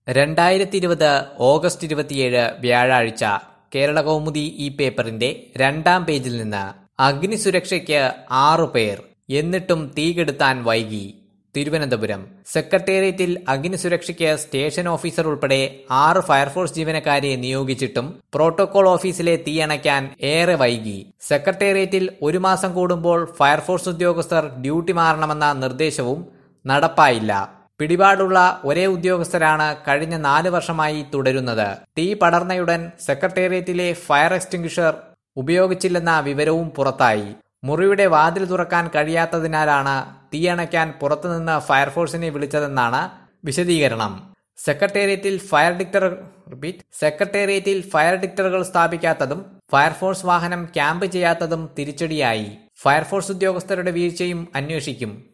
രണ്ടായിരത്തി ഇരുപത് ഓഗസ്റ്റ് ഇരുപത്തിയേഴ് വ്യാഴാഴ്ച കേരള കൗമുദി ഈ പേപ്പറിന്റെ രണ്ടാം പേജിൽ നിന്ന് അഗ്നിസുരക്ഷയ്ക്ക് ആറു പേർ എന്നിട്ടും തീകെടുത്താൻ വൈകി തിരുവനന്തപുരം സെക്രട്ടേറിയറ്റിൽ അഗ്നിസുരക്ഷയ്ക്ക് സ്റ്റേഷൻ ഓഫീസർ ഉൾപ്പെടെ ആറ് ഫയർഫോഴ്സ് ജീവനക്കാരെ നിയോഗിച്ചിട്ടും പ്രോട്ടോകോൾ ഓഫീസിലെ തീയണയ്ക്കാൻ ഏറെ വൈകി സെക്രട്ടേറിയറ്റിൽ ഒരു മാസം കൂടുമ്പോൾ ഫയർഫോഴ്സ് ഉദ്യോഗസ്ഥർ ഡ്യൂട്ടി മാറണമെന്ന നിർദ്ദേശവും നടപ്പായില്ല പിടിപാടുള്ള ഒരേ ഉദ്യോഗസ്ഥരാണ് കഴിഞ്ഞ നാല് വർഷമായി തുടരുന്നത് തീ പടർന്നയുടൻ സെക്രട്ടേറിയറ്റിലെ ഫയർ എക്സ്റ്റിംഗ്വിഷർ ഉപയോഗിച്ചില്ലെന്ന വിവരവും പുറത്തായി മുറിയുടെ വാതിൽ തുറക്കാൻ കഴിയാത്തതിനാലാണ് തീയണയ്ക്കാൻ പുറത്തുനിന്ന് ഫയർഫോഴ്സിനെ വിളിച്ചതെന്നാണ് വിശദീകരണം സെക്രട്ടേറിയറ്റിൽ ഫയർ ഡിക്ടർ റിപ്പീറ്റ് സെക്രട്ടേറിയറ്റിൽ ഫയർ ഡിക്ടറുകൾ സ്ഥാപിക്കാത്തതും ഫയർഫോഴ്സ് വാഹനം ക്യാമ്പ് ചെയ്യാത്തതും തിരിച്ചടിയായി ഫയർഫോഴ്സ് ഉദ്യോഗസ്ഥരുടെ വീഴ്ചയും അന്വേഷിക്കും